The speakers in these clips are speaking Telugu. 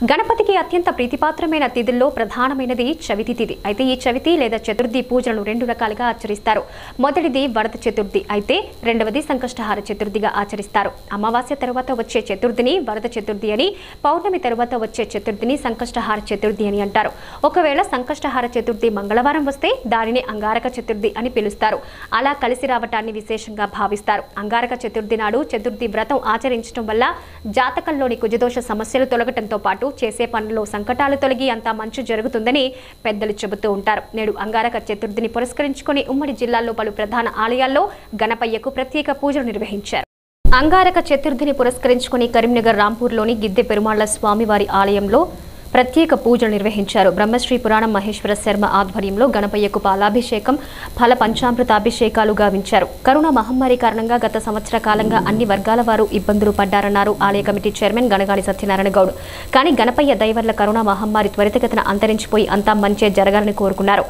గణపతికి అత్యంత ప్రీతిపాత్రమైన తిథుల్లో ప్రధానమైనది చవితి తిథి అయితే ఈ చవితి లేదా చతుర్థి పూజలను రెండు రకాలుగా ఆచరిస్తారు మొదటిది వరద చతుర్థి అయితే రెండవది సంకష్టహార చతుర్థిగా ఆచరిస్తారు అమావాస్య తరువాత వచ్చే చతుర్థిని వరద చతుర్థి అని పౌర్ణమి తరువాత వచ్చే చతుర్థిని సంకష్టహార చతుర్థి అని అంటారు ఒకవేళ సంకష్టహార చతుర్థి మంగళవారం వస్తే దానిని అంగారక చతుర్థి అని పిలుస్తారు అలా కలిసి రావటాన్ని విశేషంగా భావిస్తారు అంగారక చతుర్థి నాడు చతుర్థి వ్రతం ఆచరించడం వల్ల జాతకంలోని కుజదోష సమస్యలు తొలగటంతో పాటు చేసే పనుల్లో సంకటాలు తొలగి అంతా మంచు జరుగుతుందని పెద్దలు చెబుతూ ఉంటారు నేడు అంగారక చతుర్థిని పురస్కరించుకొని ఉమ్మడి జిల్లాల్లో పలు ప్రధాన ఆలయాల్లో గణపయ్యకు ప్రత్యేక పూజలు నిర్వహించారు అంగారక చతుర్థిని పురస్కరించుకొని కరీంనగర్ రాంపూర్లోని గిద్దె పెరుమాళ్ల స్వామివారి ఆలయంలో ప్రత్యేక పూజలు నిర్వహించారు బ్రహ్మశ్రీ పురాణం మహేశ్వర శర్మ ఆధ్వర్యంలో గణపయ్యకు పాలాభిషేకం ఫల పంచామృతాభిషేకాలు గావించారు కరోనా మహమ్మారి కారణంగా గత సంవత్సర కాలంగా అన్ని వర్గాల వారు ఇబ్బందులు పడ్డారన్నారు ఆలయ కమిటీ చైర్మన్ గణగాని సత్యనారాయణ గౌడ్ కానీ గణపయ్య దయవల్ల కరోనా మహమ్మారి త్వరితగతిన అంతరించిపోయి అంతా మంచే జరగాలని కోరుకున్నారు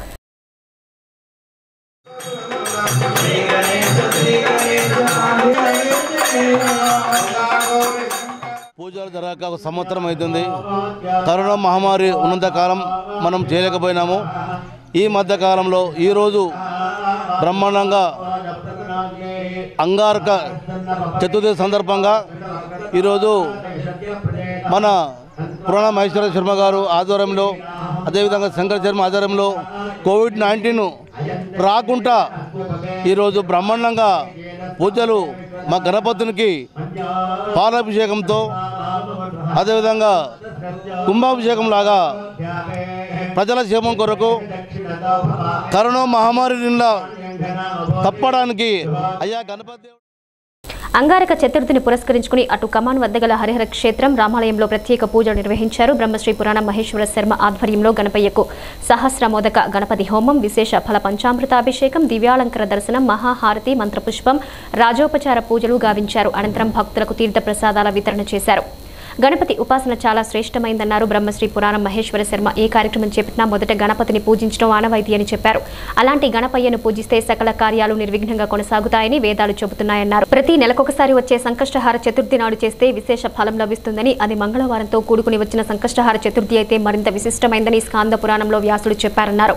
పూజలు జరగక ఒక సంవత్సరం అవుతుంది కరోనా మహమ్మారి ఉన్నంత కాలం మనం చేయలేకపోయినాము ఈ మధ్య కాలంలో ఈరోజు బ్రహ్మాండంగా అంగారక చతుర్థి సందర్భంగా ఈరోజు మన పురాణ మహేశ్వర శర్మ గారు ఆధ్వర్యంలో అదేవిధంగా శంకర్ శర్మ ఆధ్వర్యంలో కోవిడ్ నైన్టీన్ రాకుండా ఈరోజు బ్రహ్మాండంగా పూజలు మా గణపతునికి పాలాభిషేకంతో అదేవిధంగా కుంభాభిషేకం లాగా ప్రజల క్షేమం కొరకు కరోనా మహమ్మారి నిండా తప్పడానికి అయ్యా గణపతి దేవుడు అంగారక చతుర్థిని పురస్కరించుకుని అటు కమాన్ వద్ద గల హరిహర క్షేత్రం రామాలయంలో ప్రత్యేక పూజలు నిర్వహించారు బ్రహ్మశ్రీ పురాణ మహేశ్వర శర్మ ఆధ్వర్యంలో గణపయ్యకు సహస్రమోదక గణపతి హోమం విశేష ఫల పంచామృతాభిషేకం దివ్యాలంకర దర్శనం మహాహారతి మంత్రపుష్పం రాజోపచార పూజలు గావించారు అనంతరం భక్తులకు తీర్థ ప్రసాదాల వితరణ చేశారు గణపతి ఉపాసన చాలా శ్రేష్టమైందన్నారు బ్రహ్మశ్రీ పురాణం మహేశ్వర శర్మ ఏ కార్యక్రమం చేపట్టినా మొదట గణపతిని పూజించడం ఆనవాయితీ అని చెప్పారు అలాంటి గణపయ్యను పూజిస్తే సకల కార్యాలు నిర్విఘ్నంగా కొనసాగుతాయని వేదాలు చెబుతున్నాయన్నారు ప్రతి నెలకొకసారి వచ్చే సంకష్టహార చతుర్థి నాడు చేస్తే విశేష ఫలం లభిస్తుందని అది మంగళవారంతో కూడుకుని వచ్చిన సంకష్టహార చతుర్థి అయితే మరింత విశిష్టమైందని స్కాంద పురాణంలో వ్యాసుడు చెప్పారన్నారు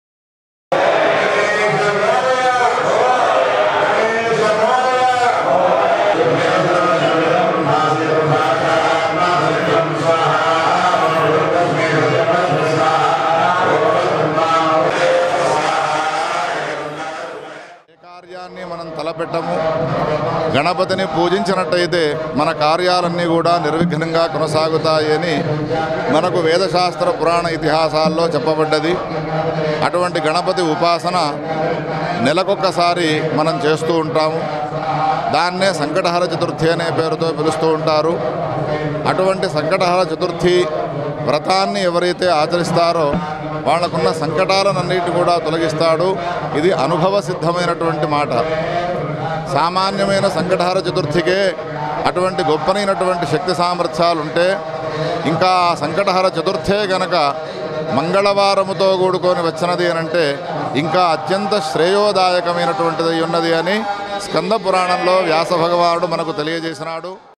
ఏ కార్యాన్ని మనం తలపెట్టము గణపతిని పూజించినట్టయితే మన కార్యాలన్నీ కూడా నిర్విఘ్నంగా కొనసాగుతాయని మనకు వేదశాస్త్ర పురాణ ఇతిహాసాల్లో చెప్పబడ్డది అటువంటి గణపతి ఉపాసన నెలకొక్కసారి మనం చేస్తూ ఉంటాము దాన్నే సంకటహర చతుర్థి అనే పేరుతో పిలుస్తూ ఉంటారు అటువంటి సంకటహర చతుర్థి వ్రతాన్ని ఎవరైతే ఆచరిస్తారో వాళ్ళకున్న సంకటాలనన్నిటి కూడా తొలగిస్తాడు ఇది అనుభవ సిద్ధమైనటువంటి మాట సామాన్యమైన సంకటహర చతుర్థికే అటువంటి గొప్పనైనటువంటి శక్తి సామర్థ్యాలు ఉంటే ఇంకా ఆ సంకటహర చతుర్థే గనక మంగళవారముతో కూడుకొని వచ్చినది అని అంటే ఇంకా అత్యంత శ్రేయోదాయకమైనటువంటిది ఉన్నది అని స్కంద పురాణంలో వ్యాస భగవానుడు మనకు తెలియజేసినాడు